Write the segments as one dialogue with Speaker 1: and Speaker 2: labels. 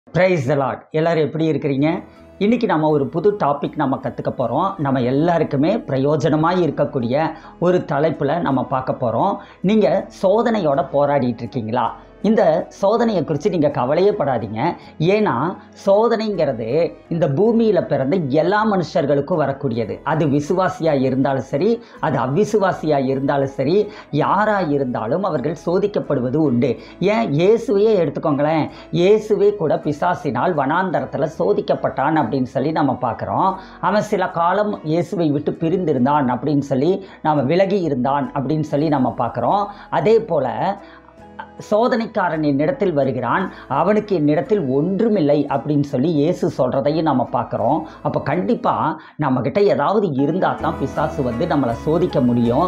Speaker 1: price lot எல்லோரும் எப்படி இருக்கிறீங்க இன்றைக்கி நம்ம ஒரு புது டாபிக் நம்ம கற்றுக்க போகிறோம் நம்ம எல்லாருக்குமே பிரயோஜனமாக இருக்கக்கூடிய ஒரு தலைப்பில் நம்ம பார்க்க போகிறோம் நீங்கள் சோதனையோட போராடிட்டு இருக்கீங்களா இந்த சோதனையை குறித்து நீங்கள் கவலையே படாதீங்க ஏன்னா சோதனைங்கிறது இந்த பூமியில் பிறந்த எல்லா மனுஷர்களுக்கும் வரக்கூடியது அது விசுவாசியாக இருந்தாலும் சரி அது அவ்விசுவாசியாக இருந்தாலும் சரி யாராக இருந்தாலும் அவர்கள் சோதிக்கப்படுவது உண்டு ஏன் இயேசுவையே எடுத்துக்கோங்களேன் இயேசுவே கூட பிசாசினால் வனாந்தரத்தில் சோதிக்கப்பட்டான் அப்படின்னு சொல்லி நம்ம பார்க்குறோம் அவன் சில காலம் இயேசுவை விட்டு பிரிந்திருந்தான் அப்படின்னு சொல்லி நாம் விலகி இருந்தான் அப்படின்னு சொல்லி நம்ம பார்க்குறோம் அதே போல் சோதனைக்காரன் என்னிடத்தில் வருகிறான் அவனுக்கு என்னிடத்தில் ஒன்றுமில்லை அப்படின்னு சொல்லி இயேசு சொல்கிறதையும் நம்ம பார்க்குறோம் அப்போ கண்டிப்பாக நம்மக்கிட்ட ஏதாவது இருந்தால் தான் பிசாசு வந்து நம்மளை சோதிக்க முடியும்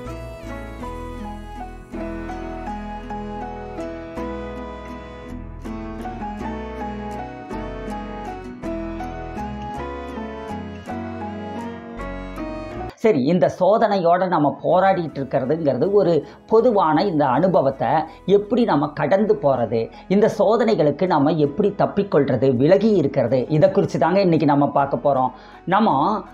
Speaker 1: சரி இந்த சோதனையோடு நம்ம போராடிட்டு இருக்கிறதுங்கிறது ஒரு பொதுவான இந்த அனுபவத்தை எப்படி நம்ம கடந்து போகிறது இந்த சோதனைகளுக்கு நம்ம எப்படி தப்பிக்கொள்கிறது விலகி இருக்கிறது இதை குறித்து தாங்க இன்றைக்கி நம்ம பார்க்க போகிறோம் நம்ம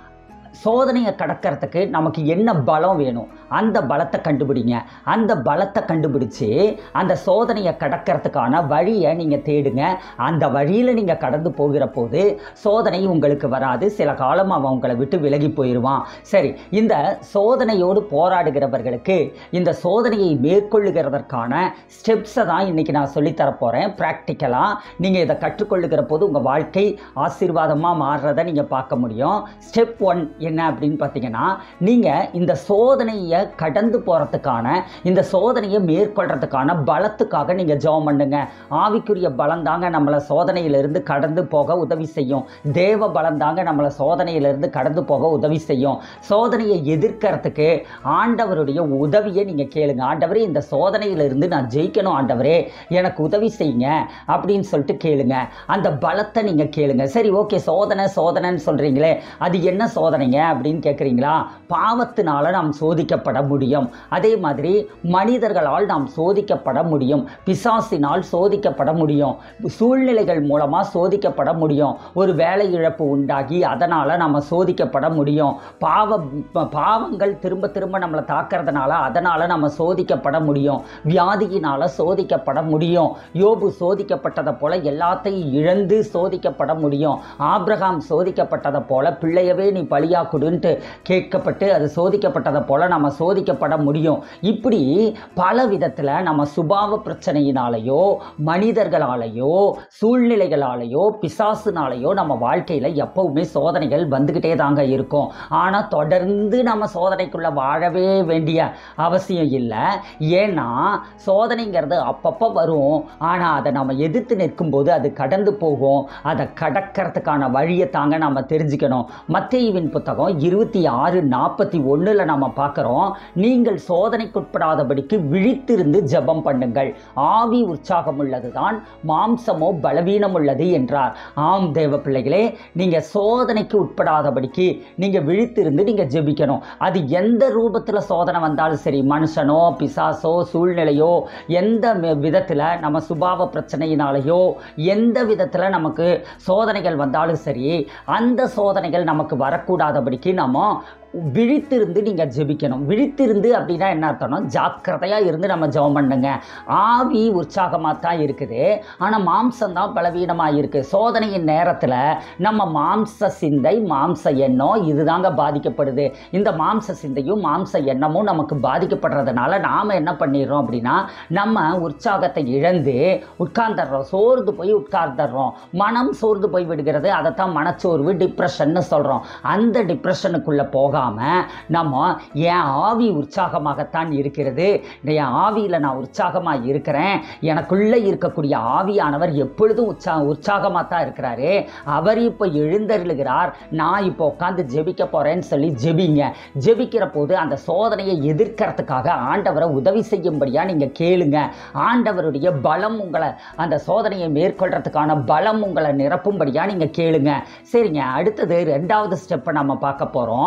Speaker 1: சோதனையை கடக்கிறதுக்கு நமக்கு என்ன பலம் வேணும் அந்த பலத்தை கண்டுபிடிங்க அந்த பலத்தை கண்டுபிடிச்சி அந்த சோதனையை கடக்கிறதுக்கான வழியை நீங்கள் தேடுங்க அந்த வழியில் நீங்கள் கடந்து போகிற போது சோதனை உங்களுக்கு வராது சில காலம் அவன் உங்களை விட்டு விலகி போயிடுவான் சரி இந்த சோதனையோடு போராடுகிறவர்களுக்கு இந்த சோதனையை மேற்கொள்ளுகிறதற்கான ஸ்டெப்ஸை தான் இன்றைக்கி நான் சொல்லித்தரப்போகிறேன் ப்ராக்டிக்கலாக நீங்கள் இதை கற்றுக்கொள்ளுகிற போது உங்கள் வாழ்க்கை ஆசீர்வாதமாக மாறுறதை நீங்கள் பார்க்க முடியும் ஸ்டெப் ஒன் என்ன அப்படின்னு பார்த்தீங்கன்னா நீங்கள் இந்த சோதனையை கடந்து போகிறதுக்கான இந்த சோதனையை மேற்கொள்கிறதுக்கான பலத்துக்காக நீங்கள் ஜெபம் பண்ணுங்க ஆவிக்குரிய பலம் தாங்க நம்மளை சோதனையிலிருந்து கடந்து போக உதவி செய்யும் தேவ பலம் தாங்க நம்மளை சோதனையிலிருந்து கடந்து போக உதவி செய்யும் சோதனையை எதிர்க்கிறதுக்கு ஆண்டவருடைய உதவியை நீங்கள் கேளுங்க ஆண்டவரே இந்த சோதனையிலிருந்து நான் ஜெயிக்கணும் ஆண்டவரே எனக்கு உதவி செய்யுங்க அப்படின்னு சொல்லிட்டு கேளுங்க அந்த பலத்தை நீங்கள் கேளுங்க சரி ஓகே சோதனை சோதனைன்னு சொல்கிறீங்களே அது என்ன சோதனைங்க அப்படின்னு கேட்குறீங்களா பாவத்தினால நாம் சோதிக்கப்பட முடியும் அதே மாதிரி மனிதர்களால் நாம் சோதிக்கப்பட முடியும் பிசாசினால் சோதிக்கப்பட முடியும் சூழ்நிலைகள் மூலமாக சோதிக்கப்பட முடியும் ஒரு வேலை இழப்பு உண்டாகி அதனால் நம்ம சோதிக்கப்பட முடியும் பாவ பாவங்கள் திரும்ப திரும்ப நம்மளை தாக்கிறதுனால அதனால் நம்ம சோதிக்கப்பட முடியும் வியாதியினால் சோதிக்கப்பட முடியும் யோபு சோதிக்கப்பட்டதை போல எல்லாத்தையும் இழந்து சோதிக்கப்பட முடியும் ஆப்ரஹாம் சோதிக்கப்பட்டதை போல பிள்ளையவே நீ பலியா கொடுன்ட்டு கேட்கப்பட்டு அது சோதிக்கப்பட்டதை போல நம்ம சோதிக்கப்பட முடியும் இப்படி பல விதத்தில் நம்ம சுபாவ பிரச்சனையினாலேயோ மனிதர்களாலேயோ சூழ்நிலைகளாலேயோ பிசாசுனாலேயோ நம்ம வாழ்க்கையில் எப்பவுமே சோதனைகள் வந்துக்கிட்டே தாங்க இருக்கும் ஆனால் தொடர்ந்து நம்ம சோதனைக்குள்ளே வாழவே வேண்டிய அவசியம் இல்லை ஏன்னா சோதனைங்கிறது அப்பப்போ வரும் ஆனால் அதை நம்ம எதிர்த்து நிற்கும்போது அது கடந்து போகும் அதை கடக்கிறதுக்கான வழியை தாங்க நம்ம தெரிஞ்சுக்கணும் மத்தேயுவின் புத்தகம் இருபத்தி ஆறு நாற்பத்தி ஒன்றில் நம்ம பார்க்குறோம் நீங்கள் சோதனைக்குட்படாதபடிக்கு விழித்திருந்து ஜெபம் பண்ணுங்கள் ஆவி உற்சாகம் உள்ளதுதான் மாம்சமோ பலவீனம் உள்ளது என்றார் ஆம் தேவ பிள்ளைகளே நீங்கள் சோதனைக்கு உட்படாதபடிக்கு நீங்கள் விழித்திருந்து நீங்கள் ஜெபிக்கணும் அது எந்த ரூபத்தில் சோதனை வந்தாலும் சரி மனுஷனோ பிசாசோ சூழ்நிலையோ எந்த விதத்தில் நம்ம சுபாவ பிரச்சனையினாலேயோ எந்த விதத்தில் நமக்கு சோதனைகள் வந்தாலும் சரி அந்த சோதனைகள் நமக்கு வரக்கூடாதபடிக்கு நம்ம விழித்திருந்து நீங்கள் ஜெபிக்கணும் விழித்திருந்து அப்படின்னா என்ன அர்த்தம்னா ஜாக்கிரதையாக இருந்து நம்ம ஜெபம் பண்ணுங்க ஆவி உற்சாகமாக தான் இருக்குது ஆனால் மாம்சம் தான் பலவீனமாக இருக்குது சோதனையின் நேரத்தில் நம்ம மாம்ச சிந்தை மாம்ச எண்ணம் இதுதாங்க பாதிக்கப்படுது இந்த மாம்ச சிந்தையும் மாம்ச எண்ணமும் நமக்கு பாதிக்கப்படுறதுனால நாம் என்ன பண்ணிடுறோம் அப்படின்னா நம்ம உற்சாகத்தை இழந்து உட்கார்ந்துடுறோம் சோர்ந்து போய் உட்கார்ந்துடுறோம் மனம் சோர்ந்து போய் விடுகிறது அதைத்தான் மனச்சோர்வு டிப்ரெஷன்னு சொல்கிறோம் அந்த டிப்ரெஷனுக்குள்ளே போக போகாமல் நம்ம என் ஆவி உற்சாகமாகத்தான் இருக்கிறது என் ஆவியில் நான் உற்சாகமாக இருக்கிறேன் எனக்குள்ளே இருக்கக்கூடிய ஆவியானவர் எப்பொழுதும் உற்சா உற்சாகமாக தான் இருக்கிறாரு அவர் இப்போ எழுந்தருளுகிறார் நான் இப்போ உட்காந்து ஜெபிக்க போகிறேன்னு சொல்லி ஜெபிங்க ஜெபிக்கிற போது அந்த சோதனையை எதிர்க்கிறதுக்காக ஆண்டவரை உதவி செய்யும்படியாக நீங்கள் கேளுங்க ஆண்டவருடைய பலம் உங்களை அந்த சோதனையை மேற்கொள்கிறதுக்கான பலம் உங்களை நிரப்பும்படியாக நீங்கள் கேளுங்க சரிங்க அடுத்தது ரெண்டாவது ஸ்டெப்பை நம்ம பார்க்க போகிறோம்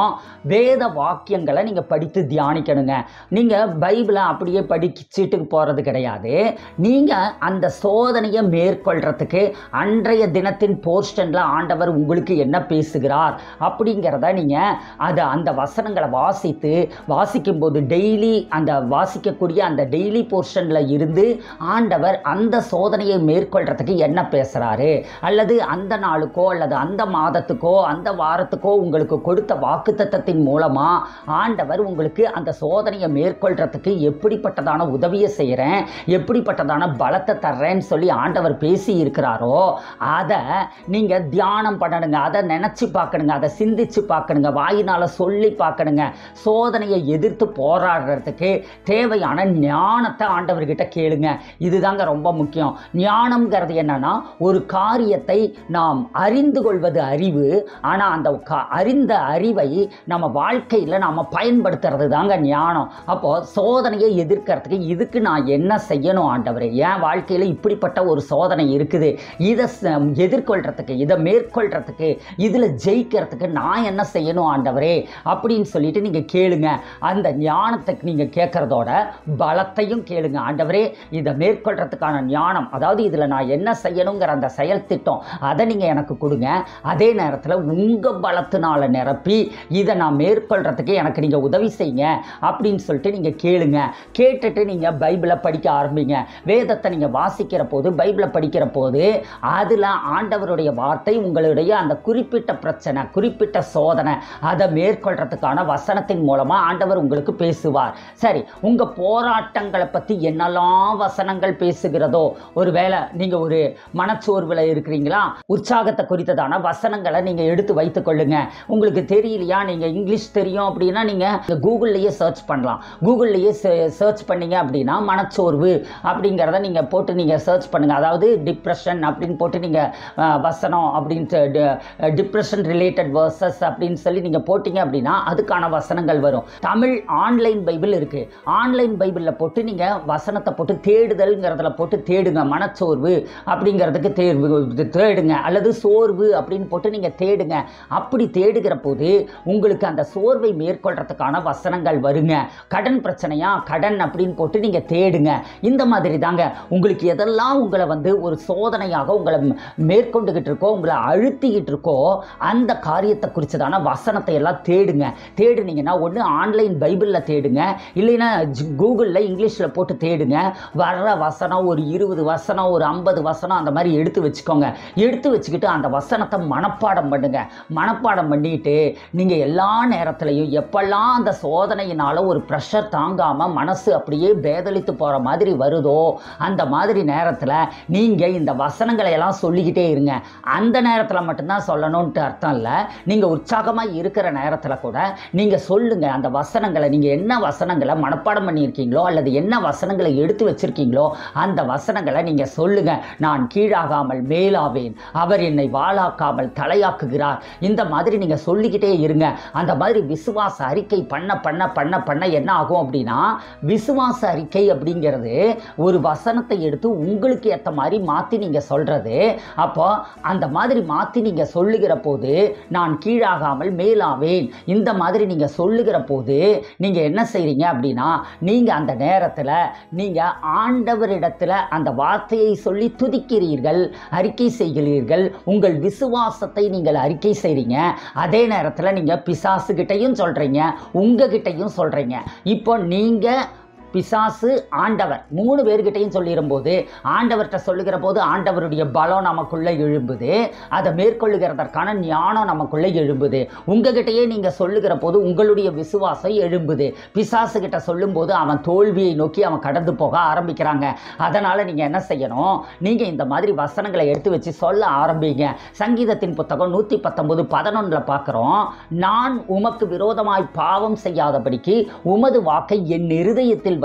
Speaker 1: வேத வாக்கியங்களை நீங்கள் படித்து தியானிக்கணுங்க நீங்கள் பைபிளை அப்படியே படிச்சுட்டு போகிறது கிடையாது நீங்கள் அந்த சோதனையை மேற்கொள்கிறதுக்கு அன்றைய தினத்தின் போர்ஷனில் ஆண்டவர் உங்களுக்கு என்ன பேசுகிறார் அப்படிங்கிறத நீங்கள் அதை அந்த வசனங்களை வாசித்து வாசிக்கும்போது டெய்லி அந்த வாசிக்கக்கூடிய அந்த டெய்லி போர்ஷனில் இருந்து ஆண்டவர் அந்த சோதனையை மேற்கொள்கிறதுக்கு என்ன பேசுகிறாரு அல்லது அந்த நாளுக்கோ அல்லது அந்த மாதத்துக்கோ அந்த வாரத்துக்கோ உங்களுக்கு கொடுத்த வாக்குத்தத்தத்தின் மூலமாக ஆண்டவர் உங்களுக்கு அந்த சோதனையை மேற்கொள்கிறதுக்கு எப்படிப்பட்டதான உதவியை செய்கிறேன் எப்படிப்பட்டதான பலத்தை தர்றேன்னு சொல்லி ஆண்டவர் பேசி இருக்கிறாரோ அதை நீங்கள் தியானம் பண்ணணுங்க அதை நினச்சி பார்க்கணுங்க அதை சிந்திச்சு பார்க்கணுங்க வாயினால் சொல்லி பார்க்கணுங்க சோதனையை எதிர்த்து போராடுறதுக்கு தேவையான ஞானத்தை ஆண்டவர்கிட்ட கேளுங்க இதுதாங்க ரொம்ப முக்கியம் ஞானம்ங்கிறது என்னன்னா ஒரு காரியத்தை நாம் அறிந்து கொள்வது அறிவு ஆனால் அந்த க- அறிந்த அறிவை நம்ம வாழ்க்கையில் நாம் பயன்படுத்துறது தாங்க ஞானம் அப்போ சோதனையை எதிர்க்கிறதுக்கு இதுக்கு நான் என்ன செய்யணும் ஆண்டவரே என் வாழ்க்கையில் இப்படிப்பட்ட ஒரு சோதனை இருக்குது இதை ச- எதிர்கொள்றதுக்கு இதை மேற்கொள்றதுக்கு இதில் ஜெயிக்கிறதுக்கு நான் என்ன செய்யணும் ஆண்டவரே அப்படின்னு சொல்லிட்டு நீங்கள் கேளுங்க அந்த ஞானத்துக்கு நீங்கள் கேட்குறதோட பலத்தையும் கேளுங்க ஆண்டவரே இதை மேற்கொள்றதுக்கான ஞானம் அதாவது இதில் நான் என்ன செய்யணுங்கிற அந்த செயல் திட்டம் அதை நீங்கள் எனக்கு கொடுங்க அதே நேரத்தில் உங்கள் பலத்தினால நிரப்பி இதை நான் மேற்கொள்றதுக்கு எனக்கு நீங்கள் உதவி செய்யுங்க அப்படின்னு சொல்லிட்டு நீங்கள் கேளுங்க கேட்டுட்டு நீங்கள் பைபிளை படிக்க ஆரம்பிங்க வேதத்தை நீங்கள் வாசிக்கிற போது பைபிளை படிக்கிற போது அதில் ஆண்டவருடைய வார்த்தை உங்களுடைய அந்த குறிப்பிட்ட பிரச்சனை குறிப்பிட்ட சோதனை அதை மேற்கொள்றதுக்கான வசனத்தின் மூலமாக ஆண்டவர் உங்களுக்கு பேசுவார் சரி உங்கள் போராட்டங்களை பற்றி என்னெல்லாம் வசனங்கள் பேசுகிறதோ ஒருவேளை நீங்கள் ஒரு மனச்சோர்வில் இருக்கிறீங்களா உற்சாகத்தை குறித்ததான வசனங்களை நீங்கள் எடுத்து வைத்துக் கொள்ளுங்க உங்களுக்கு தெரியலையா நீங்கள் இங்கிலீஷ் தெரியும் அப்படின்னா நீங்கள் கூகுள்லேயே சர்ச் பண்ணலாம் கூகுள்லேயே சர்ச் பண்ணீங்க அப்படின்னா மனச்சோர்வு அப்படிங்கிறத நீங்கள் போட்டு நீங்கள் சர்ச் பண்ணுங்கள் அதாவது டிப்ரெஷன் அப்படின்னு போட்டு நீங்கள் வசனம் அப்படின்ட்டு டிப்ரெஷன் ரிலேட்டட் வேர்சஸ் அப்படின்னு சொல்லி நீங்கள் போட்டிங்க அப்படின்னா அதுக்கான வசனங்கள் வரும் தமிழ் ஆன்லைன் பைபிள் இருக்குது ஆன்லைன் பைபிளில் போட்டு நீங்கள் வசனத்தை போட்டு தேடுதல்ங்கிறதுல போட்டு தேடுங்க மனச்சோர்வு அப்படிங்கிறதுக்கு தேர்வு இது தேடுங்க அல்லது சோர்வு அப்படின்னு போட்டு நீங்கள் தேடுங்க அப்படி தேடுகிற போது உங்களுக்கு அந்த சோர்வை மேற்கொள்றதுக்கான வசனங்கள் வருங்க கடன் பிரச்சனையா கடன் அப்படின்னு போட்டு நீங்கள் தேடுங்க இந்த மாதிரி தாங்க உங்களுக்கு எதெல்லாம் உங்களை வந்து ஒரு சோதனையாக உங்களை ம்- மேற்கொண்டுகிட்டு இருக்கோ உங்களை அழுத்திக்கிட்டு இருக்கோ அந்த காரியத்தை குறித்ததான வசனத்தை எல்லாம் தேடுங்க தேடுனீங்கன்னா ஒன்று ஆன்லைன் பைபிளில் தேடுங்க இல்லைன்னா கூகுளில் இங்கிலீஷில் போட்டு தேடுங்க வர்ற வசனம் ஒரு இருபது வசனம் ஒரு ஐம்பது வசனம் அந்த மாதிரி எடுத்து வச்சுக்கோங்க எடுத்து வச்சுக்கிட்டு அந்த வசனத்தை மனப்பாடம் பண்ணுங்க மனப்பாடம் பண்ணிட்டு நீங்கள் எல்லா நேரத்துலையும் எப்பெல்லாம் அந்த சோதனையினால் ஒரு ப்ரெஷர் தாங்காமல் மனசு அப்படியே பேதலித்து போகிற மாதிரி வருதோ அந்த மாதிரி நேரத்தில் நீங்கள் இந்த வசனங்களை எல்லாம் சொல்லிக்கிட்டே இருங்க அந்த நேரத்தில் மட்டும்தான் சொல்லணும்ன்ட்டு அர்த்தம் இல்லை நீங்கள் உற்சாகமாக இருக்கிற நேரத்தில் கூட நீங்கள் சொல்லுங்கள் அந்த வசனங்களை நீங்கள் என்ன வசனங்களை மனப்பாடம் பண்ணியிருக்கீங்களோ அல்லது என்ன வசனங்களை எடுத்து வச்சிருக்கீங்களோ அந்த வசனங்களை நீங்கள் சொல்லுங்கள் நான் கீழாகாமல் மேலாவேன் அவர் என்னை வாளாக்காமல் தலையாக்குகிறார் இந்த மாதிரி நீங்கள் சொல்லிக்கிட்டே இருங்க அந்த மாதிரி விசுவாச அறிக்கை பண்ண பண்ண பண்ண பண்ண என்ன ஆகும் அப்படின்னா விசுவாச அறிக்கை அப்படிங்கிறது ஒரு வசனத்தை எடுத்து உங்களுக்கு ஏற்ற மாதிரி மாற்றி நீங்கள் சொல்கிறது அப்போ அந்த மாதிரி மாற்றி நீங்கள் சொல்லுகிற போது நான் கீழாகாமல் மேலாவேன் இந்த மாதிரி நீங்கள் சொல்லுகிற போது நீங்கள் என்ன செய்கிறீங்க அப்படின்னா நீங்கள் அந்த நேரத்தில் நீங்கள் ஆண்டவரிடத்தில் அந்த வார்த்தையை சொல்லி துதிக்கிறீர்கள் அறிக்கை செய்கிறீர்கள் உங்கள் விசுவாசத்தை நீங்கள் அறிக்கை செய்கிறீங்க அதே நேரத்தில் நீங்கள் பிசாசுகிட்டையும் சொல்கிறீங்க உங்ககிட்டையும் சொல்கிறீங்க இப்போ நீங்கள் பிசாசு ஆண்டவர் மூணு பேர்கிட்டையும் சொல்லிடும்போது ஆண்டவர்கிட்ட சொல்லுகிற போது ஆண்டவருடைய பலம் நமக்குள்ளே எழும்புது அதை மேற்கொள்ளுகிறதற்கான ஞானம் நமக்குள்ளே எழும்புது உங்ககிட்டயே நீங்கள் சொல்லுகிற போது உங்களுடைய விசுவாசம் எழும்புது பிசாசு கிட்ட சொல்லும்போது அவன் தோல்வியை நோக்கி அவன் கடந்து போக ஆரம்பிக்கிறாங்க அதனால் நீங்கள் என்ன செய்யணும் நீங்கள் இந்த மாதிரி வசனங்களை எடுத்து வச்சு சொல்ல ஆரம்பிங்க சங்கீதத்தின் புத்தகம் நூற்றி பத்தொன்பது பதினொன்றில் பார்க்குறோம் நான் உமக்கு விரோதமாய் பாவம் செய்யாதபடிக்கு உமது வாக்கை என் இருதயத்தில்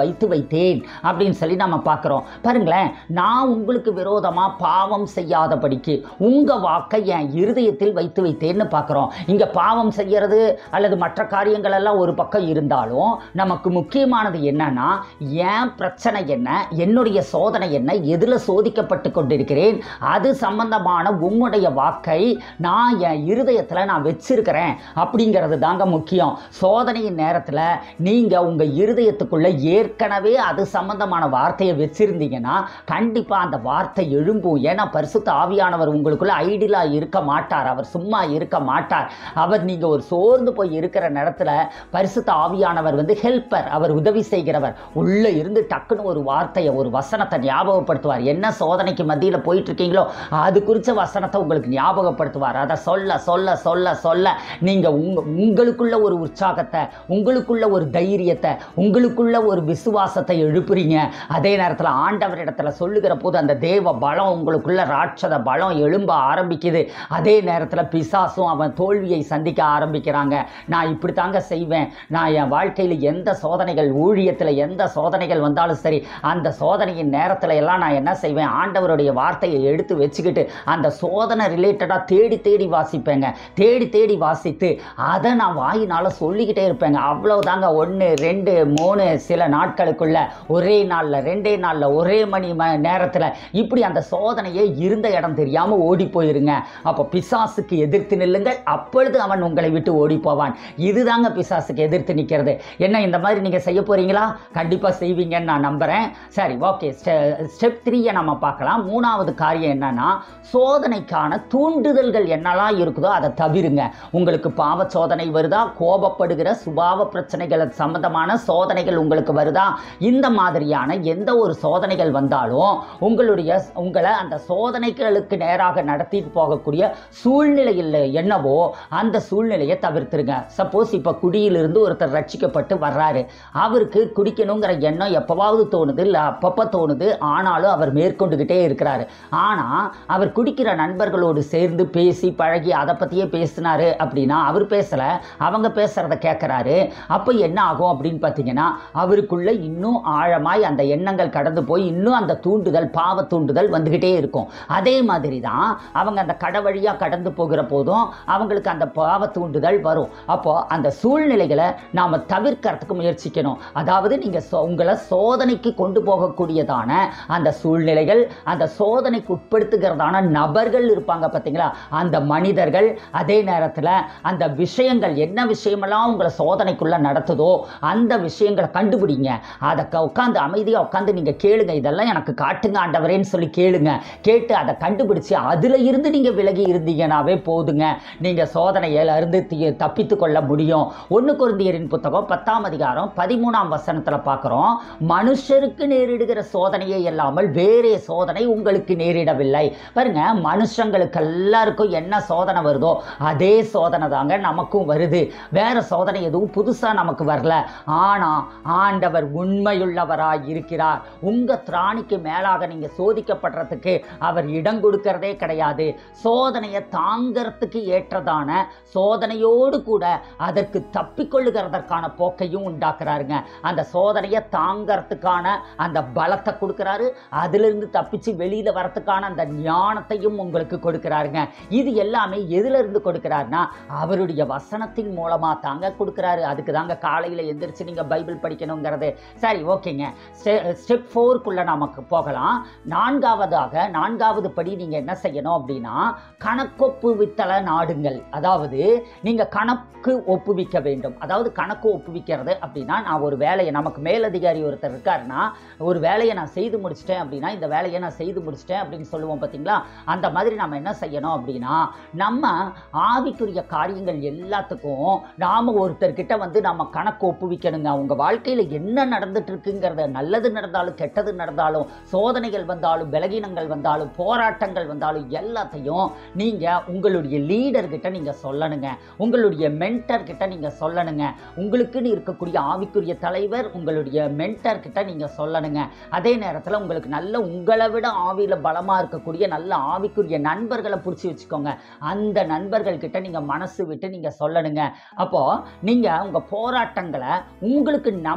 Speaker 1: வைத்து வைத்தேன் அப்படின்னு சொல்லி நம்ம பார்க்குறோம் பாருங்களேன் நான் உங்களுக்கு விரோதமாக பாவம் செய்யாதபடிக்கு உங்கள் வாக்கை என் இருதயத்தில் வைத்து வைத்தேன்னு பார்க்குறோம் இங்கே பாவம் செய்யறது அல்லது மற்ற காரியங்கள் எல்லாம் ஒரு பக்கம் இருந்தாலும் நமக்கு முக்கியமானது என்னன்னா என் பிரச்சனை என்ன என்னுடைய சோதனை என்ன எதில் சோதிக்கப்பட்டு கொண்டிருக்கிறேன் அது சம்பந்தமான உம்முடைய வாக்கை நான் என் இருதயத்தில் நான் வச்சிருக்கிறேன் அப்படிங்கிறது தாங்க முக்கியம் சோதனையின் நேரத்தில் நீங்கள் உங்கள் இருதயத்துக்குள்ள ஏற்கனவே அது சம்பந்தமான வார்த்தையை வச்சிருந்தீங்கன்னா கண்டிப்பாக அந்த வார்த்தை எழும்பும் ஏன்னா பரிசுத்த ஆவியானவர் உங்களுக்குள்ள ஐடியலாக இருக்க மாட்டார் அவர் சும்மா இருக்க மாட்டார் அவர் நீங்கள் ஒரு சோர்ந்து போய் இருக்கிற நேரத்தில் பரிசுத்த ஆவியானவர் வந்து ஹெல்ப்பர் அவர் உதவி செய்கிறவர் உள்ளே இருந்து டக்குன்னு ஒரு வார்த்தையை ஒரு வசனத்தை ஞாபகப்படுத்துவார் என்ன சோதனைக்கு மத்தியில் போயிட்டு இருக்கீங்களோ அது குறித்த வசனத்தை உங்களுக்கு ஞாபகப்படுத்துவார் அதை சொல்ல சொல்ல சொல்ல சொல்ல நீங்கள் உங்க உங்களுக்குள்ள ஒரு உற்சாகத்தை உங்களுக்குள்ள ஒரு தைரியத்தை உங்களுக்குள்ள ஒரு விசுவாசத்தை எழுப்புறீங்க அதே நேரத்தில் ஆண்டவரிடத்துல சொல்லுகிற போது அந்த தேவ பலம் உங்களுக்குள்ள ராட்சத பலம் எழும்ப ஆரம்பிக்குது அதே நேரத்தில் பிசாசும் அவன் தோல்வியை சந்திக்க ஆரம்பிக்கிறாங்க நான் இப்படி தாங்க செய்வேன் நான் என் வாழ்க்கையில் எந்த சோதனைகள் ஊழியத்தில் எந்த சோதனைகள் வந்தாலும் சரி அந்த சோதனையின் நேரத்தில் எல்லாம் நான் என்ன செய்வேன் ஆண்டவருடைய வார்த்தையை எடுத்து வச்சுக்கிட்டு அந்த சோதனை ரிலேட்டடாக தேடி தேடி வாசிப்பேங்க தேடி தேடி வாசித்து அதை நான் வாயினால் சொல்லிக்கிட்டே இருப்பேங்க அவ்வளவுதாங்க ஒன்று ரெண்டு மூணு சில நாட்களுக்குள்ள ஒரே நாளில் ரெண்டே நாளில் ஒரே மணி ம நேரத்தில் இப்படி அந்த சோதனையே இருந்த இடம் தெரியாமல் ஓடி போயிருங்க அப்போ பிசாசுக்கு எதிர்த்து நில்லுங்கள் அப்பொழுது அவன் உங்களை விட்டு ஓடி போவான் இதுதாங்க பிசாசுக்கு எதிர்த்து நிற்கிறது என்ன இந்த மாதிரி நீங்கள் செய்ய போறீங்களா கண்டிப்பாக செய்வீங்கன்னு நான் நம்புகிறேன் சரி ஓகே ஸ்டெப் த்ரீயை நம்ம பார்க்கலாம் மூணாவது காரியம் என்னன்னா சோதனைக்கான தூண்டுதல்கள் என்னெல்லாம் இருக்குதோ அதை தவிருங்க உங்களுக்கு பாவ சோதனை வருதா கோபப்படுகிற சுபாவ பிரச்சனைகள் சம்பந்தமான சோதனைகள் உங்களுக்கு வருதா இந்த மாதிரியான எந்த ஒரு சோதனைகள் வந்தாலும் உங்களுடைய உங்களை அந்த சோதனைகளுக்கு நேராக நடத்திட்டு போகக்கூடிய சூழ்நிலையில் என்னவோ அந்த சூழ்நிலையை தவிர்த்துருங்க சப்போஸ் இப்போ குடியிலிருந்து ஒருத்தர் ரட்சிக்கப்பட்டு வர்றாரு அவருக்கு குடிக்கணுங்கிற எண்ணம் எப்போவாவது தோணுது இல்லை அப்பப்போ தோணுது ஆனாலும் அவர் மேற்கொண்டுக்கிட்டே இருக்கிறாரு ஆனால் அவர் குடிக்கிற நண்பர்களோடு சேர்ந்து பேசி பழகி அதை பற்றியே பேசினாரு அப்படின்னா அவர் பேசலை அவங்க பேசுகிறத கேட்குறாரு அப்போ என்ன ஆகும் அப்படின்னு பார்த்தீங்கன்னா அவருக்குள்ள இன்னும் ஆழமாய் அந்த எண்ணங்கள் கடந்து போய் இன்னும் அந்த தூண்டுதல் பாவ தூண்டுதல் வந்துக்கிட்டே இருக்கும் அதே மாதிரி தான் அவங்க அந்த கடை வழியாக கடந்து போகிற போதும் அவங்களுக்கு அந்த பாவ தூண்டுதல் வரும் அப்போ அந்த சூழ்நிலைகளை நாம் தவிர்க்கறதுக்கு முயற்சிக்கணும் அதாவது நீங்கள் சோ உங்களை சோதனைக்கு கொண்டு போகக்கூடியதான அந்த சூழ்நிலைகள் அந்த சோதனைக்கு உட்படுத்துகிறதான நபர்கள் இருப்பாங்க பார்த்தீங்களா அந்த மனிதர்கள் அதே நேரத்தில் அந்த விஷயங்கள் என்ன விஷயமெல்லாம் உங்களை சோதனைக்குள்ளே நடத்துதோ அந்த விஷயங்களை கண்டுபிடிங்க அதை க- உட்காந்து அமைதியாக உட்காந்து நீங்கள் கேளுங்க இதெல்லாம் எனக்கு காட்டுங்க ஆண்டவரேன்னு சொல்லி கேளுங்க கேட்டு அதை கண்டுபிடிச்சு அதில் இருந்து நீங்கள் விலகி இருந்தீங்கன்னாவே போதுங்க நீங்கள் சோதனையில இருந்து தி- தப்பித்து கொள்ள முடியும் ஒன்று குருந்தியரின் புத்தகம் பத்தாம் அதிகாரம் பதிமூணாம் வசனத்தில் பார்க்குறோம் மனுஷருக்கு நேரிடுகிற சோதனையே இல்லாமல் வேறே சோதனை உங்களுக்கு நேரிடவில்லை பாருங்க மனுஷங்களுக்கு எல்லாருக்கும் என்ன சோதனை வருதோ அதே சோதனை தாங்க நமக்கும் வருது வேற சோதனை எதுவும் புதுசாக நமக்கு வரல ஆனால் ஆண்டவர் உண்மையுள்ளவராய் இருக்கிறார் உங்கள் திராணிக்கு மேலாக நீங்கள் சோதிக்கப்படுறதுக்கு அவர் இடம் கொடுக்கறதே கிடையாது சோதனையை தாங்கிறதுக்கு ஏற்றதான சோதனையோடு கூட அதற்கு தப்பிக்கொள்ளுகிறதற்கான போக்கையும் உண்டாக்குறாருங்க அந்த சோதனையை தாங்கிறதுக்கான அந்த பலத்தை கொடுக்குறாரு அதிலிருந்து தப்பிச்சு வெளியில் வரத்துக்கான அந்த ஞானத்தையும் உங்களுக்கு கொடுக்குறாருங்க இது எல்லாமே எதுல இருந்து கொடுக்குறாருன்னா அவருடைய வசனத்தின் மூலமாக தாங்க கொடுக்குறாரு அதுக்கு தாங்க காலையில் எந்திரிச்சு நீங்கள் பைபிள் படிக்கணுங்கிறது சரி ஓகேங்க ஸ்டெப் ஃபோருக்குள்ளே நமக்கு போகலாம் நான்காவதாக நான்காவது படி நீங்கள் என்ன செய்யணும் அப்படின்னா கணக்கொப்புவித்தல நாடுங்கள் அதாவது நீங்கள் கணக்கு ஒப்புவிக்க வேண்டும் அதாவது கணக்கு ஒப்புவிக்கிறது அப்படின்னா நான் ஒரு வேலையை நமக்கு மேலதிகாரி ஒருத்தர் இருக்காருன்னா ஒரு வேலையை நான் செய்து முடிச்சிட்டேன் அப்படின்னா இந்த வேலையை நான் செய்து முடிச்சிட்டேன் அப்படின்னு சொல்லுவோம் பார்த்தீங்களா அந்த மாதிரி நம்ம என்ன செய்யணும் அப்படின்னா நம்ம ஆவிக்குரிய காரியங்கள் எல்லாத்துக்கும் நாம் ஒருத்தர்கிட்ட வந்து நம்ம கணக்கு ஒப்புவிக்கணுங்க உங்கள் வாழ்க்கையில் என்ன நடந்துட்டு இருக்குங்கிறத நல்லது நடந்தாலும் கெட்டது நடந்தாலும் சோதனைகள் வந்தாலும் பலகீனங்கள் வந்தாலும் போராட்டங்கள் வந்தாலும் எல்லாத்தையும் நீங்கள் உங்களுடைய லீடர்கிட்ட நீங்கள் சொல்லணுங்க உங்களுடைய மென்டர் கிட்ட நீங்கள் சொல்லணுங்க உங்களுக்குன்னு இருக்கக்கூடிய ஆவிக்குரிய தலைவர் உங்களுடைய மென்டர் கிட்ட நீங்கள் சொல்லணுங்க அதே நேரத்தில் உங்களுக்கு நல்ல உங்களை விட ஆவியில் பலமாக இருக்கக்கூடிய நல்ல ஆவிக்குரிய நண்பர்களை பிடிச்சி வச்சுக்கோங்க அந்த நண்பர்கள் கிட்ட நீங்கள் மனசு விட்டு நீங்கள் சொல்லணுங்க அப்போது நீங்கள் உங்கள் போராட்டங்களை உங்களுக்கு நம்பிக்கை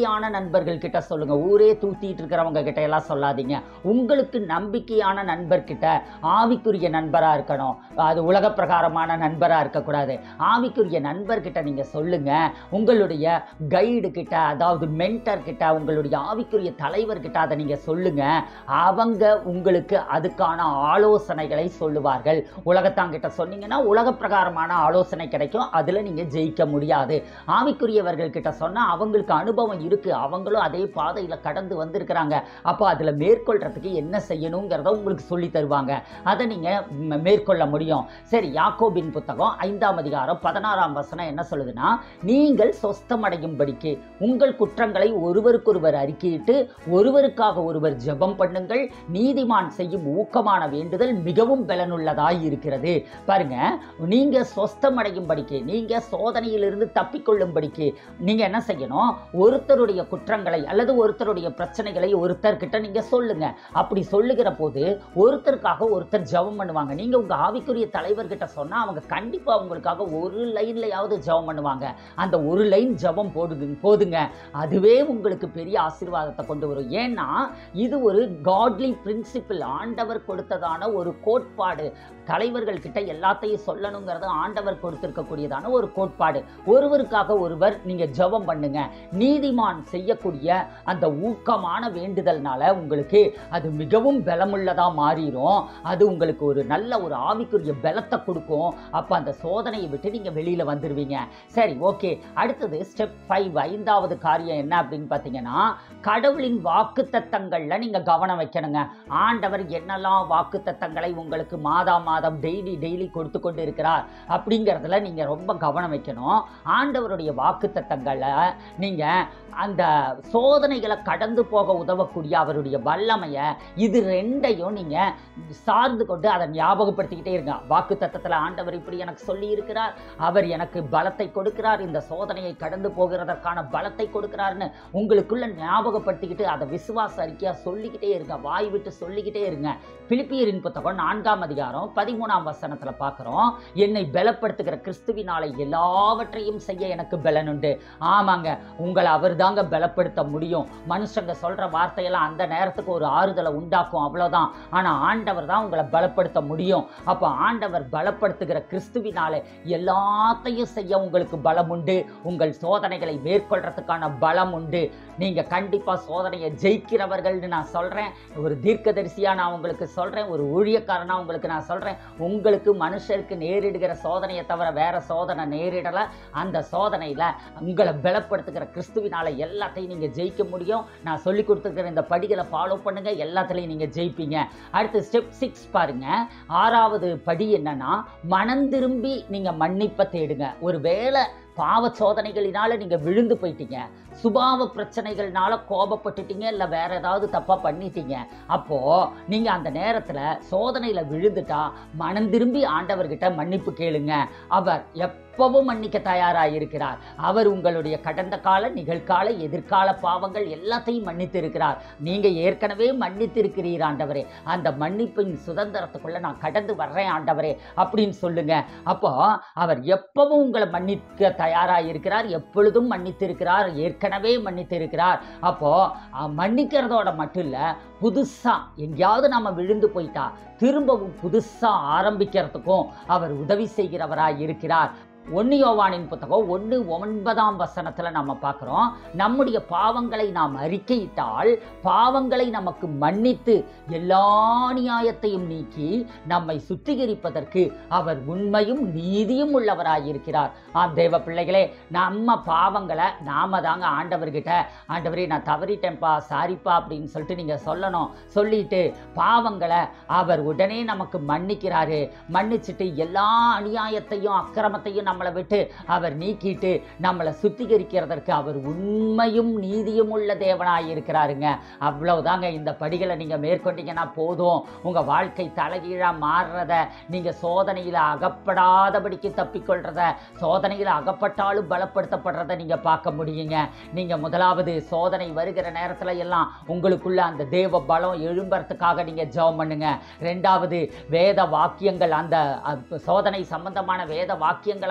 Speaker 1: நம்பிக்கையான நண்பர்கள் கிட்ட சொல்லுங்க ஊரே தூத்திட்டு இருக்கிறவங்க கிட்ட எல்லாம் சொல்லாதீங்க உங்களுக்கு நம்பிக்கையான நண்பர்கிட்ட ஆவிக்குரிய நண்பராக இருக்கணும் அது உலக பிரகாரமான நண்பராக இருக்கக்கூடாது ஆவிக்குரிய நண்பர்கிட்ட நீங்கள் சொல்லுங்க உங்களுடைய கைடு கிட்ட அதாவது மென்டர் கிட்ட உங்களுடைய ஆவிக்குரிய தலைவர்கிட்ட அதை நீங்கள் சொல்லுங்க அவங்க உங்களுக்கு அதுக்கான ஆலோசனைகளை சொல்லுவார்கள் உலகத்தாங்கிட்ட சொன்னீங்கன்னா உலக பிரகாரமான ஆலோசனை கிடைக்கும் அதில் நீங்கள் ஜெயிக்க முடியாது ஆவிக்குரியவர்கள் கிட்ட சொன்னால் அவங்களுக்கு அனுபவம் இருக்குது அவங்களும் அதே பாதையில் கடந்து வந்திருக்கிறாங்க அப்போ அதில் மேற்கொள்றதுக்கு என்ன செய்யணுங்கிறத உங்களுக்கு சொல்லி தருவாங்க அதை நீங்கள் மேற்கொள்ள முடியும் சரி யாக்கோபின் புத்தகம் ஐந்தாம் அதிகாரம் பதினாறாம் வசனம் என்ன சொல்லுதுன்னா நீங்கள் சொஸ்தமடையும்படிக்கு உங்கள் குற்றங்களை ஒருவருக்கொருவர் அறிக்கையிட்டு ஒருவருக்காக ஒருவர் ஜெபம் பண்ணுங்கள் நீதிமான் செய்யும் ஊக்கமான வேண்டுதல் மிகவும் பலனுள்ளதாய் இருக்கிறது பாருங்க நீங்க சொஸ்தமடையும்படிக்கு நீங்க சோதனையிலிருந்து தப்பிக்கொள்ளும்படிக்கு நீங்க என்ன செய்யணும் ஒருத்தருடைய குற்றங்களை அல்லது ஒருத்தருடைய பிரச்சனைகளை ஒருத்தர்கிட்ட நீங்க சொல்லுங்க அப்படி சொல்லுகிற போது ஒருத்தருக்காக ஒருத்தர் ஜெபம் பண்ணுவாங்க நீங்க உங்க ஆவிக்குரிய தலைவர்கிட்ட சொன்னா அவங்க கண்டிப்பா உங்களுக்காக ஒரு லைன்லயாவது ஜெபம் பண்ணுவாங்க அந்த ஒரு லைன் ஜெபம் போடுது போதுங்க அதுவே உங்களுக்கு பெரிய ஆசீர்வாதத்தை கொண்டு வரும் ஏன்னா இது ஒரு காட்லி பிரின்சிபிள் ஆண்டவர் கொடுத்ததான ஒரு கோட்பாடு தலைவர்கள் கிட்ட எல்லாத்தையும் சொல்லணுங்கிறது ஆண்டவர் கொடுத்திருக்கக்கூடியதான ஒரு கோட்பாடு ஒருவருக்காக ஒருவர் நீங்க ஜெபம் பண்ணுங்க நீதிமான் செய்யக்கூடிய அந்த ஊக்கமான வேண்டுதல்னால உங்களுக்கு அது மிகவும் பலமுள்ளதா மாறிடும் அது உங்களுக்கு ஒரு நல்ல ஒரு ஆவிக்குரிய பலத்தை கொடுக்கும் அப்போ அந்த சோதனையை விட்டு நீங்க வெளியில வந்துருவீங்க சரி ஓகே அடுத்தது ஸ்டெப் ஃபைவ் ஐந்தாவது காரியம் என்ன அப்படின்னு பார்த்தீங்கன்னா கடவுளின் வாக்கு தத்தங்கள்ல நீங்க கவனம் வைக்கணுங்க ஆண்டவர் என்னெல்லாம் வாக்கு தத்தங்களை உங்களுக்கு மாதா மாதம் டெய்லி டெய்லி கொடுத்து கொண்டு இருக்கிறார் அப்படிங்கிறதுல நீங்க ரொம்ப கவனம் வைக்கணும் ஆண்டவருடைய வாக்கு தத்தங்களை நீங்க அந்த சோதனைகளை கடந்து போக உதவக்கூடிய அவருடைய வல்லமையை இது ரெண்டையும் நீங்க சார்ந்து கொண்டு அதை ஞாபகப்படுத்திக்கிட்டே இருங்க வாக்கு தத்தத்தில் ஆண்டவர் இப்படி எனக்கு சொல்லி இருக்கிறார் அவர் எனக்கு பலத்தை கொடுக்கிறார் இந்த சோதனையை கடந்து போகிறதற்கான பலத்தை கொடுக்கிறார்னு உங்களுக்குள்ள ஞாபகப்படுத்திக்கிட்டு அதை விசுவாச அறிக்கையா சொல்லிக்கிட்டே இருங்க வாய் விட்டு சொல்லிக்கிட்டே இருங்க பிலிப்பியரின் புத்தகம் நான்காம் அதிகாரம் பதிமூணாம் வசனத்துல பார்க்குறோம் என்னை பலப்படுத்துகிற கிறிஸ்துவினாலே எல்லாவற்றையும் செய்ய எனக்கு பலனுண்டு ஆமாங்க உங்களை அவர் தாங்க பலப்படுத்த முடியும் மனுஷங்க சொல்ற வார்த்தையெல்லாம் அந்த நேரத்துக்கு ஒரு ஆறுதலை உண்டாக்கும் அவ்வளவுதான் ஆனா ஆண்டவர் தான் உங்களை பலப்படுத்த முடியும் அப்போ ஆண்டவர் பலப்படுத்துகிற கிறிஸ்துவினாலே எல்லாத்தையும் செய்ய உங்களுக்கு பலம் உண்டு உங்கள் சோதனைகளை மேற்கொள்றதுக்கான பலம் உண்டு நீங்க கண்டிப்பா சோதனையை ஜெயிக்கிறவர்கள்னு நான் சொல்றேன் ஒரு தீர்க்கதரிசியா நான் உங்களுக்கு சொல்றேன் ஒரு ஊழியக்காரனா உங்களுக்கு நான் சொல்றேன் உங்களுக்கு மனுஷருக்கு நேரிடுகிற சோதனையை தவிர வேற சோதனை நேரிடல அந்த சோதனையில உங்களை பலப்படுத்துகிற கிறிஸ்துவினால எல்லாத்தையும் நீங்க ஜெயிக்க முடியும் நான் சொல்லி கொடுத்துருக்கிற இந்த படிகளை ஃபாலோ பண்ணுங்க எல்லாத்துலேயும் நீங்க ஜெயிப்பீங்க அடுத்து ஸ்டெப் சிக்ஸ் பாருங்க ஆறாவது படி என்னன்னா மனம் திரும்பி நீங்க மன்னிப்பை தேடுங்க ஒரு வேளை பாவ சோதனைகளினால நீங்க விழுந்து போயிட்டீங்க சுபாவ பிரச்சனைகள்னால கோபப்பட்டுட்டீங்க இல்லை வேற ஏதாவது தப்பா பண்ணிட்டீங்க அப்போ நீங்க அந்த நேரத்துல சோதனையில விழுந்துட்டா மனம் திரும்பி ஆண்டவர்கிட்ட மன்னிப்பு கேளுங்க அவர் எப்பவும் மன்னிக்க தயாராக இருக்கிறார் அவர் உங்களுடைய கடந்த கால நிகழ்கால எதிர்கால பாவங்கள் எல்லாத்தையும் மன்னித்து இருக்கிறார் நீங்க ஏற்கனவே மன்னித்து இருக்கிறீர் ஆண்டவரே அந்த மன்னிப்பின் சுதந்திரத்துக்குள்ள நான் கடந்து வர்றேன் ஆண்டவரே அப்படின்னு சொல்லுங்க அப்போ அவர் எப்பவும் உங்களை மன்னிக்க தயாராக இருக்கிறார் எப்பொழுதும் மன்னித்திருக்கிறார் ஏற்கனவே மன்னித்திருக்கிறார் அப்போ அஹ், மன்னிக்கிறதோட மட்டும் இல்லை புதுசா எங்கேயாவது நம்ம விழுந்து போயிட்டா திரும்பவும் புதுசா ஆரம்பிக்கிறதுக்கும் அவர் உதவி செய்கிறவராய் இருக்கிறார் ஒன்னு யோவானின் புத்தகம் ஒன்று ஒன்பதாம் வசனத்தில் நம்ம பார்க்குறோம் நம்முடைய பாவங்களை நாம் அறிக்கையிட்டால் பாவங்களை நமக்கு மன்னித்து எல்லா நியாயத்தையும் நீக்கி நம்மை சுத்திகரிப்பதற்கு அவர் உண்மையும் நீதியும் உள்ளவராயிருக்கிறார் ஆம் தேவ பிள்ளைகளே நம்ம பாவங்களை நாம தாங்க ஆண்டவர்கிட்ட ஆண்டவரே நான் தவறிட்டேன்ப்பா சாரிப்பா அப்படின்னு சொல்லிட்டு நீங்கள் சொல்லணும் சொல்லிட்டு பாவங்களை அவர் உடனே நமக்கு மன்னிக்கிறாரு மன்னிச்சுட்டு எல்லா அநியாயத்தையும் அக்கிரமத்தையும் நம்மளை விட்டு அவர் நீக்கிட்டு நம்மளை சுத்திகரிக்கிறதற்கு அவர் உண்மையும் நீதியும் உள்ள தேவனாய் இருக்கிறாருங்க அவ்வளவுதாங்க இந்த படிகளை நீங்கள் மேற்கொண்டீங்கன்னா போதும் உங்கள் வாழ்க்கை தலைகீழாக மாறுறத நீங்கள் சோதனையில் அகப்படாதபடிக்கு தப்பிக்கொள்றத சோதனையில் அகப்பட்டாலும் பலப்படுத்தப்படுறத நீங்கள் பார்க்க முடியுங்க நீங்கள் முதலாவது சோதனை வருகிற நேரத்தில் எல்லாம் உங்களுக்குள்ள அந்த தேவ பலம் எழும்புறதுக்காக நீங்கள் ஜெபம் பண்ணுங்க ரெண்டாவது வேத வாக்கியங்கள் அந்த அ, சோதனை சம்பந்தமான வேத வாக்கியங்களை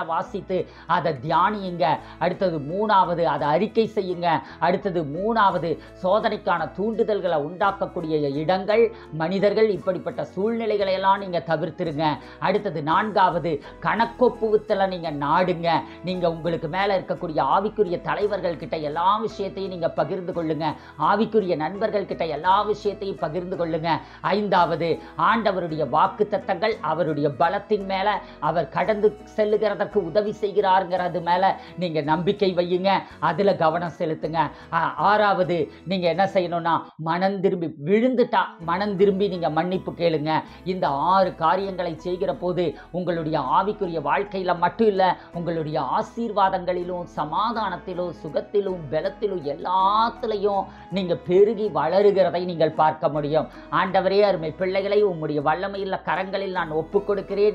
Speaker 1: வாசித்து அதை தியானியுங்க அடுத்தது மூணாவது அதை அறிக்கை செய்யுங்க அடுத்தது மூணாவது சோதனைக்கான தூண்டுதல்களை உண்டாக்கக்கூடிய இடங்கள் மனிதர்கள் இப்படிப்பட்ட சூழ்நிலைகளை எல்லாம் நீங்கள் தவிர்த்துருங்க அடுத்தது நான்காவது கணக்கொப்புவித்தலை நீங்கள் நாடுங்க நீங்கள் உங்களுக்கு மேலே இருக்கக்கூடிய ஆவிக்குரிய தலைவர்கள் கிட்ட எல்லா விஷயத்தையும் நீங்கள் பகிர்ந்து கொள்ளுங்க ஆவிக்குரிய நண்பர்கள் கிட்ட எல்லா விஷயத்தையும் பகிர்ந்து கொள்ளுங்க ஐந்தாவது ஆண்டவருடைய வாக்கு தத்தங்கள் அவருடைய பலத்தின் மேலே அவர் கடந்து செல்லுகிறதற்கு உதவி செய்கிறாருங்கிறது மேலே நீங்கள் நம்பிக்கை வையுங்க அதில் கவனம் செலுத்துங்க ஆ- ஆறாவது நீங்கள் என்ன செய்யணும்னா மனம் திரும்பி விழுந்துட்டா மனம் திரும்பி நீங்கள் மன்னிப்பு கேளுங்க இந்த ஆறு காரியங்களை செய்கிற போது உங்களுடைய ஆவிக்குரிய வாழ்க்கையில் மட்டும் இல்லை உங்களுடைய ஆசீர்வாதங்களிலும் சமாதானத்திலும் சுகத்திலும் பலத்திலும் எல்லாத்துலேயும் நீங்கள் பெருகி வளருகிறதை நீங்கள் பார்க்க முடியும் ஆண்டவரே அருமை பிள்ளைகளை உம்முடைய வல்லமையுள்ள கரங்களில் நான் ஒப்புக் கொடுக்கிறேன்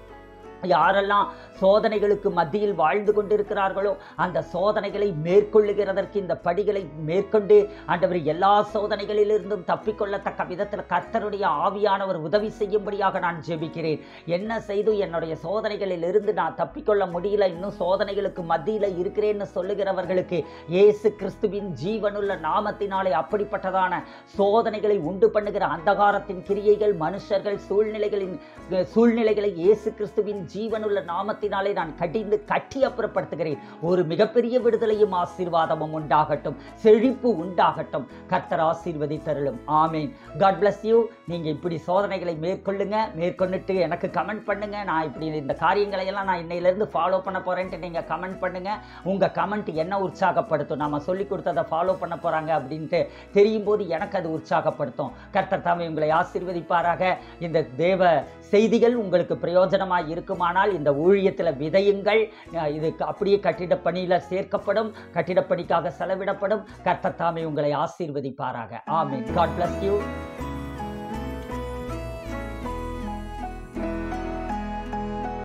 Speaker 1: யாரெல்லாம் சோதனைகளுக்கு மத்தியில் வாழ்ந்து கொண்டிருக்கிறார்களோ அந்த சோதனைகளை மேற்கொள்ளுகிறதற்கு இந்த படிகளை மேற்கொண்டு ஆண்டவர் எல்லா சோதனைகளிலிருந்தும் தப்பிக்கொள்ளத்தக்க விதத்தில் கர்த்தருடைய ஆவியானவர் உதவி செய்யும்படியாக நான் ஜெபிக்கிறேன் என்ன செய்து என்னுடைய சோதனைகளில் இருந்து நான் தப்பிக்கொள்ள முடியல இன்னும் சோதனைகளுக்கு மத்தியில் இருக்கிறேன்னு சொல்லுகிறவர்களுக்கு இயேசு கிறிஸ்துவின் ஜீவனுள்ள நாமத்தினாலே அப்படிப்பட்டதான சோதனைகளை உண்டு பண்ணுகிற அந்தகாரத்தின் கிரியைகள் மனுஷர்கள் சூழ்நிலைகளின் அஹ், சூழ்நிலைகளை இயேசு கிறிஸ்துவின் ஜீவனுள்ள நாமத்தினாலே நான் கடிந்து கட்டி அப்புறப்படுத்துகிறேன் ஒரு மிகப்பெரிய விடுதலையும் ஆசீர்வாதமும் உண்டாகட்டும் செழிப்பு உண்டாகட்டும் கர்த்தர் ஆசீர்வதித்தருளும் ஆமீன் காட் bless யூ நீங்க இப்படி சோதனைகளை மேற்கொள்ளுங்க மேற்கொண்டுட்டு எனக்கு கமெண்ட் பண்ணுங்க நான் இப்படி இந்த காரியங்களை எல்லாம் நான் இன்னையிலேருந்து ஃபாலோ பண்ண போறேன்ட்டு நீங்க கமெண்ட் பண்ணுங்க உங்க கமெண்ட் என்ன உற்சாகப்படுத்தும் நாம சொல்லி கொடுத்ததை ஃபாலோ பண்ண போறாங்க அப்படின்ட்டு தெரியும் போது எனக்கு அது உற்சாகப்படுத்தும் கர்த்தர் தாமே உங்களை ஆசீர்வதிப்பாராக இந்த தேவ செய்திகள் உங்களுக்கு பிரயோஜனமாக இருக்குமானால் இந்த ஊழியத்தில் விதையுங்கள் அஹ் இது அப்படியே கட்டிடப் பணியில் சேர்க்கப்படும் கட்டிடப் பணிக்காக செலவிடப்படும் கர்த்தர் தாமே உங்களை ஆசீர்வதிப்பாராக ஆமீன் காட் bless யூ